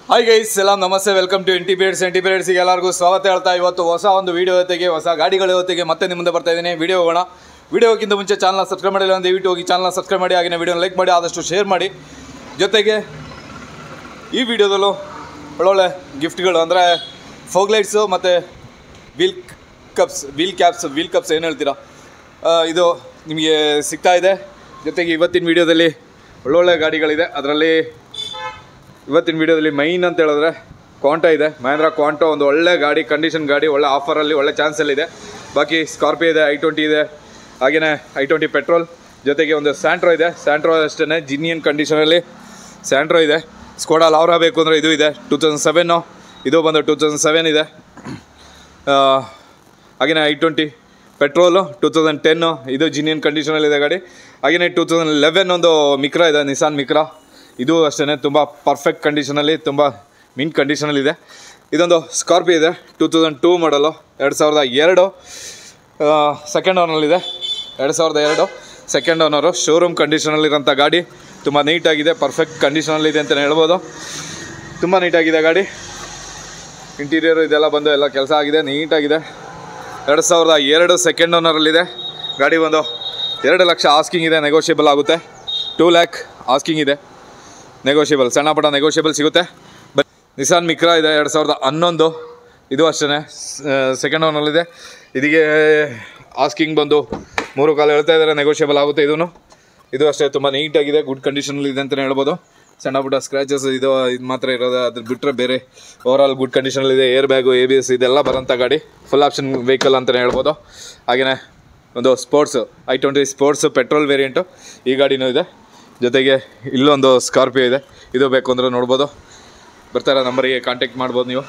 hi guys ಸಲಾಮ್ ನಮಸ್ತೆ welcome to empty periods empty ಪೀರಿಯಡ್ಸ್ಗೆ ಎಲ್ಲರಿಗೂ ಸ್ವಾಗತ ಹೇಳ್ತಾ ಇವತ್ತು ಹೊಸ ಒಂದು ವಿಡಿಯೋ ಜೊತೆಗೆ ಹೊಸ ಗಾಡಿಗಳ ಜೊತೆಗೆ ಮತ್ತೆ ನಿಮ್ಮ ಮುಂದೆ ಬರ್ತಾ ಇದ್ದೀನಿ ವಿಡಿಯೋ ಹೋಗೋಣ ವಿಡಿಯೋಕ್ಕಿಂತ ಮುಂಚೆ ಚಾನಲ್ನ ಸಬ್ಸ್ಕ್ರೈಬ್ ಮಾಡಿಲ್ಲ ಒಂದು ದಯವಿಟ್ಟು ಹೋಗಿ ಚಾನಲ್ನ ಸಬ್ಸ್ಕ್ರೈಬ್ ಮಾಡಿ ಹಾಗೆ ವಿಡಿಯೋನ ಲೈಕ್ ಮಾಡಿ ಆದಷ್ಟು ಶೇರ್ ಮಾಡಿ ಜೊತೆಗೆ ಈ ವಿಡಿಯೋದಲ್ಲೂ ಒಳ್ಳೊಳ್ಳೆ ಗಿಫ್ಟ್ಗಳು ಅಂದರೆ ಫೋಗ್ಲೈಟ್ಸು ಮತ್ತು wheel caps wheel caps wheel caps ಏನು ಹೇಳ್ತೀರಾ ಆ, ಇದು ನಿಮಗೆ ಸಿಗ್ತಾ ಇದೆ ಜೊತೆಗೆ ಇವತ್ತಿನ ವಿಡಿಯೋದಲ್ಲಿ ಒಳ್ಳೊಳ್ಳೆ ಗಾಡಿಗಳಿದೆ ಅದರಲ್ಲಿ ಇವತ್ತಿನ ವಿಡಿಯೋದಲ್ಲಿ ಮೈನ್ ಅಂತ ಹೇಳಿದ್ರೆ ಕ್ವಾಂಟೋ ಇದೆ ಮಹೇಂದ್ರ ಕ್ವಾಂಟೋ ಒಂದು ಒಳ್ಳೆ ಗಾಡಿ ಕಂಡೀಷನ್ ಗಾಡಿ ಒಳ್ಳೆ ಆಫರಲ್ಲಿ ಒಳ್ಳೆ ಚಾನ್ಸಲ್ಲಿದೆ ಬಾಕಿ ಸ್ಕಾರ್ಪಿಯೋ ಇದೆ ಐ ಟ್ವೆಂಟಿ ಇದೆ ಹಾಗೆಯೇ ಐ ಟ್ವೆಂಟಿ ಪೆಟ್ರೋಲ್ ಜೊತೆಗೆ ಒಂದು ಸ್ಯಾಂಟ್ರೋ ಇದೆ ಸ್ಯಾಂಟ್ರೋ ಅಷ್ಟೇ ಜಿನಿಯನ್ ಕಂಡೀಷನಲ್ಲಿ ಸ್ಯಾಂಟ್ರೋ ಇದೆ ಸ್ಕೋಡಾ ಲಾವ್ರಾ ಬೇಕು ಅಂದರೆ ಇದು ಇದೆ ಟೂ ತೌಸಂಡ್ ಸೆವೆನ್ನು ಇದು ಬಂದು ಟೂ ತೌಸಂಡ್ ಸೆವೆನ್ ಇದೆ ಆ, ಹಾಗೆಯೇ I twenty petrol two thousand ten ಇದು ಜಿನಿಯನ್ ಕಂಡೀಷನಲ್ಲಿದೆ ಗಾಡಿ ಹಾಗೆಯೇ ಟೂ ತೌಸಂಡ್ ಲೆವೆನ್ ಒಂದು ಮಿಕ್ರಾ ಇದೆ ನಿಸಾನ್ ಮಿಕ್ರಾ ಇದು ಅಷ್ಟೇ ತುಂಬ ಪರ್ಫೆಕ್ಟ್ ಕಂಡೀಷನಲ್ಲಿ ತುಂಬ ಮಿನ್ ಕಂಡೀಷನಲ್ಲಿದೆ ಇದೊಂದು ಸ್ಕಾರ್ಪಿಯೋ ಇದೆ ಟೂ ತೌಸಂಡ್ ಟೂ ಮಾಡಲು ಎರಡು ಸಾವಿರದ ಎರಡು ಸೆಕೆಂಡ್ ಓನಲ್ಲಿದೆ ಎರಡು ಸಾವಿರದ ಎರಡು ಸೆಕೆಂಡ್ ಓನರು ಶೋರೂಮ್ ಕಂಡೀಷನಲ್ಲಿರೋಂಥ ಗಾಡಿ ತುಂಬ ನೀಟಾಗಿದೆ ಪರ್ಫೆಕ್ಟ್ ಕಂಡೀಷನಲ್ಲಿದೆ ಅಂತಲೇ ಹೇಳ್ಬೋದು ತುಂಬ ನೀಟಾಗಿದೆ ಗಾಡಿ ಇಂಟೀರಿಯರು ಇದೆಲ್ಲ ಬಂದು ಎಲ್ಲ ಕೆಲಸ ಆಗಿದೆ ನೀಟಾಗಿದೆ ಎರಡು ಸಾವಿರದ ಎರಡು ಸೆಕೆಂಡ್ ಓನರಲ್ಲಿದೆ ಗಾಡಿ ಒಂದು ಎರಡು ಲಕ್ಷ ಆಸ್ಕಿಂಗ್ ಇದೆ ನೆಗೋಷಿಯಬಲ್ ಆಗುತ್ತೆ ಟೂ ಲ್ಯಾಕ್ ಆಸ್ಕಿಂಗ್ ಇದೆ ನೆಗೋಷಿಯಬಲ್ ಸಣ್ಣ ಪುಟ್ಟ ನೆಗೋಷಿಯಬಲ್ ಸಿಗುತ್ತೆ ಬಟ್ ನಿಸಾನ್ ಮಿಕ್ರಾ ಇದೆ ಎರಡು ಸಾವಿರದ ಹನ್ನೊಂದು ಇದು ಅಷ್ಟೇ ಸೆಕೆಂಡ್ ಓನಲ್ಲಿದೆ ಇದಕ್ಕೆ ಆಸ್ಕಿಂಗ್ ಬಂದು ಮೂರು ಕಾಲು ಹೇಳ್ತಾ ಇದ್ದಾರೆ ನೆಗೋಷಿಯಬಲ್ ಆಗುತ್ತೆ ಇದೂ ಇದು ಅಷ್ಟೇ ತುಂಬ ನೀಟಾಗಿದೆ ಗುಡ್ ಕಂಡೀಷನಲ್ಲಿ ಇದೆ ಅಂತಲೇ ಹೇಳ್ಬೋದು ಸಣ್ಣ ಪುಟ್ಟ ಸ್ಕ್ರ್ಯಾಚಸ್ ಇದು ಇದು ಮಾತ್ರ ಇರೋದು ಅದ್ರ ಬಿಟ್ಟರೆ ಬೇರೆ ಓವರ್ ಆಲ್ ಗುಡ್ ಕಂಡೀಷನಲ್ಲಿದೆ airbag A B S ಇದೆಲ್ಲ ಬರೋಂಥ ಗಾಡಿ ಫುಲ್ ಆಪ್ಷನ್ ವೆಹಿಕಲ್ ಅಂತಲೇ ಹೇಳ್ಬೋದು ಹಾಗೆಯೇ ಒಂದು sports I twenty sports petrol variant ಈ ಗಾಡಿನೂ ಇದೆ ಜೊತೆಗೆ ಇಲ್ಲೊಂದು ಸ್ಕಾರ್ಪಿಯೋ ಇದೆ ಇದು ಬೇಕು ಅಂದರೆ ನೋಡ್ಬೋದು ಬರ್ತಾರ ನಂಬರಿಗೆ ಕಾಂಟ್ಯಾಕ್ಟ್ ಮಾಡ್ಬೋದು ನೀವು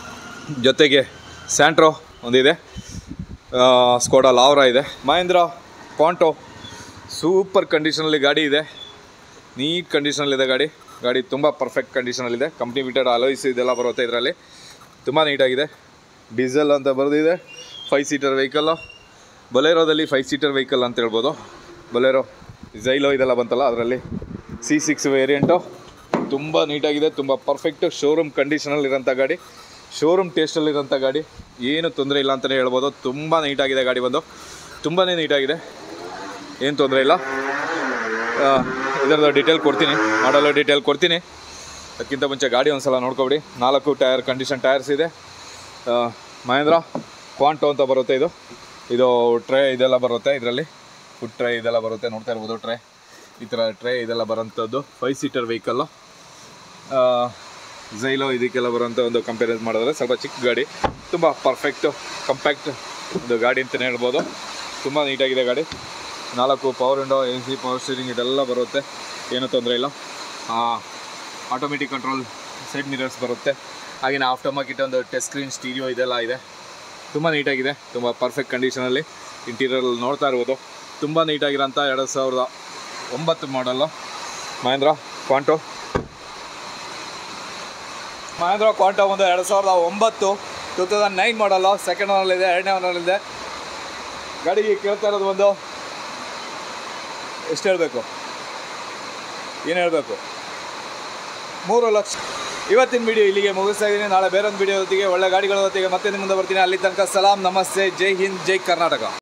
ಜೊತೆಗೆ ಸ್ಯಾಂಟ್ರೋ ಒಂದಿದೆ ಆ, ಸ್ಕೋಡಾ ಲಾವ್ರಾ ಇದೆ ಮಹೇಂದ್ರ ಪಾಂಟೋ ಸೂಪರ್ ಕಂಡೀಷನಲ್ಲಿ ಗಾಡಿ ಇದೆ ನೀಟ್ ಕಂಡೀಷನಲ್ಲಿದೆ ಗಾಡಿ ಗಾಡಿ ತುಂಬ ಪರ್ಫೆಕ್ಟ್ ಕಂಡೀಷನಲ್ಲಿದೆ ಕಂಪ್ನಿ ಬಿಟೆಡ್ ಅಲೋಯ್ಸ್ ಇದೆಲ್ಲ ಬರುತ್ತೆ ಇದರಲ್ಲಿ ತುಂಬ ನೀಟಾಗಿದೆ ಡೀಸೆಲ್ ಅಂತ ಬರೆದಿದೆ ಫೈವ್ ಸೀಟರ್ ವೆಹಿಕಲ್ಲು ಬೊಲೆರೋದಲ್ಲಿ ಫೈವ್ ಸೀಟರ್ ವೆಹಿಕಲ್ ಅಂತ ಹೇಳ್ಬೋದು ಬೊಲೆರೋ ಜೈಲೋ ಇದೆಲ್ಲ ಬಂತಲ್ಲ ಅದರಲ್ಲಿ ಸಿ ಸಿಕ್ಸ್ ವೇರಿಯಂಟು ತುಂಬ ನೀಟಾಗಿದೆ ತುಂಬ ಪರ್ಫೆಕ್ಟು ಶೋರೂಮ್ ಕಂಡೀಷನಲ್ಲಿರೋಂಥ ಗಾಡಿ ಶೋರೂಮ್ ಟೇಸ್ಟಲ್ಲಿರೋಂಥ ಗಾಡಿ ಏನು ತೊಂದರೆ ಇಲ್ಲ ಅಂತಲೇ ಹೇಳ್ಬೋದು ತುಂಬ ನೀಟಾಗಿದೆ ಗಾಡಿ ಬಂದು ತುಂಬಾ ನೀಟಾಗಿದೆ ಏನು ತೊಂದರೆ ಇಲ್ಲ ಆ, ಇದರದ್ದು ಡೀಟೇಲ್ ಕೊಡ್ತೀನಿ ಮಾಡಲು ಡೀಟೇಲ್ ಕೊಡ್ತೀನಿ ಅದಕ್ಕಿಂತ ಮುಂಚೆ ಗಾಡಿ ಒಂದು ಸಲ ನೋಡ್ಕೊಬಿಡಿ ನಾಲ್ಕು ಟೈರ್ ಕಂಡೀಷನ್ ಟೈರ್ಸ್ ಇದೆ ಆ, ಮಹೇಂದ್ರ ಕ್ವಾಂಟೋ ಅಂತ ಬರುತ್ತೆ ಇದು ಇದು ಟ್ರೇ ಇದೆಲ್ಲ ಬರುತ್ತೆ ಇದರಲ್ಲಿ ಫುಡ್ ಟ್ರೇ ಇದೆಲ್ಲ ಬರುತ್ತೆ ನೋಡ್ತಾ ಇರ್ಬೋದು ಟ್ರೇ ಈ ಥರ ಟ್ರೇ ಇದೆಲ್ಲ ಬರೋಂಥದ್ದು ಫೈವ್ ಸೀಟರ್ ವೆಹಿಕಲ್ಲು ಝೈಲೋ ಇದಕ್ಕೆಲ್ಲ ಬರೋಂಥ ಒಂದು ಕಂಪೇರ್ ಮಾಡಿದ್ರೆ ಸ್ವಲ್ಪ ಚಿಕ್ಕ ಗಾಡಿ ತುಂಬ ಪರ್ಫೆಕ್ಟು ಕಂಪ್ಯಾಕ್ಟ್ ಒಂದು ಗಾಡಿ ಅಂತಲೇ ಹೇಳ್ಬೋದು ತುಂಬ ನೀಟಾಗಿದೆ ಗಾಡಿ ನಾಲ್ಕು power window A C power steering ಇದೆಲ್ಲ ಬರುತ್ತೆ ಏನೂ ತೊಂದರೆ ಇಲ್ಲ ಆಟೋಮೆಟಿಕ್ ಕಂಟ್ರೋಲ್ ಸೈಡ್ ಮಿರರ್ಸ್ ಬರುತ್ತೆ ಹಾಗೆಯೇ ಆಫ್ಟರ್ ಮಾರ್ಕೆಟ್ ಒಂದು ಟಚ್ ಸ್ಕ್ರೀನ್ ಸ್ಟೀರಿಯೋ ಇದೆಲ್ಲ ಇದೆ ತುಂಬ ನೀಟಾಗಿದೆ ತುಂಬ ಪರ್ಫೆಕ್ಟ್ ಕಂಡೀಷನಲ್ಲಿ ಇಂಟೀರಿಯರ್ ನೋಡ್ತಾ ಇರ್ಬೋದು ತುಂಬ ನೀಟಾಗಿರೋಂಥ ಎರಡು ಸಾವಿರದ ಒಂಬತ್ತು ಮಾಡಲ್ಲು ಮಹೇಂದ್ರ ಕ್ವಾಂಟೋ ಮಹೇಂದ್ರ ಕ್ವಾಂಟೋ ಒಂದು ಎರಡು ಸಾವಿರದ ಒಂಬತ್ತು two thousand nine model second ಓನಲ್ಲಿದೆ ಎರಡನೇ ಓನಲ್ಲಿದೆ ಗಾಡಿಗೆ ಕೇಳ್ತಾ ಇರೋದು ಒಂದು ಎಷ್ಟು ಹೇಳಬೇಕು ಏನು ಹೇಳಬೇಕು ಮೂರು ಲಕ್ಷ ಇವತ್ತಿನ ವಿಡಿಯೋ ಇಲ್ಲಿಗೆ ಮುಗಿಸ್ತಾ ಇದ್ದೀನಿ ನಾಳೆ ಬೇರೊಂದು ವಿಡಿಯೋ ಜೊತೆಗೆ ಒಳ್ಳೆ ಗಾಡಿಗಳ ಜೊತೆಗೆ ಮತ್ತೆ ನಿಮ್ಮ ಮುಂದೆ ಬರ್ತೀನಿ ಅಲ್ಲಿ ತನಕ ಸಲಾಂ ನಮಸ್ತೆ ಜೈ ಹಿಂದ್ ಜೈ ಕರ್ನಾಟಕ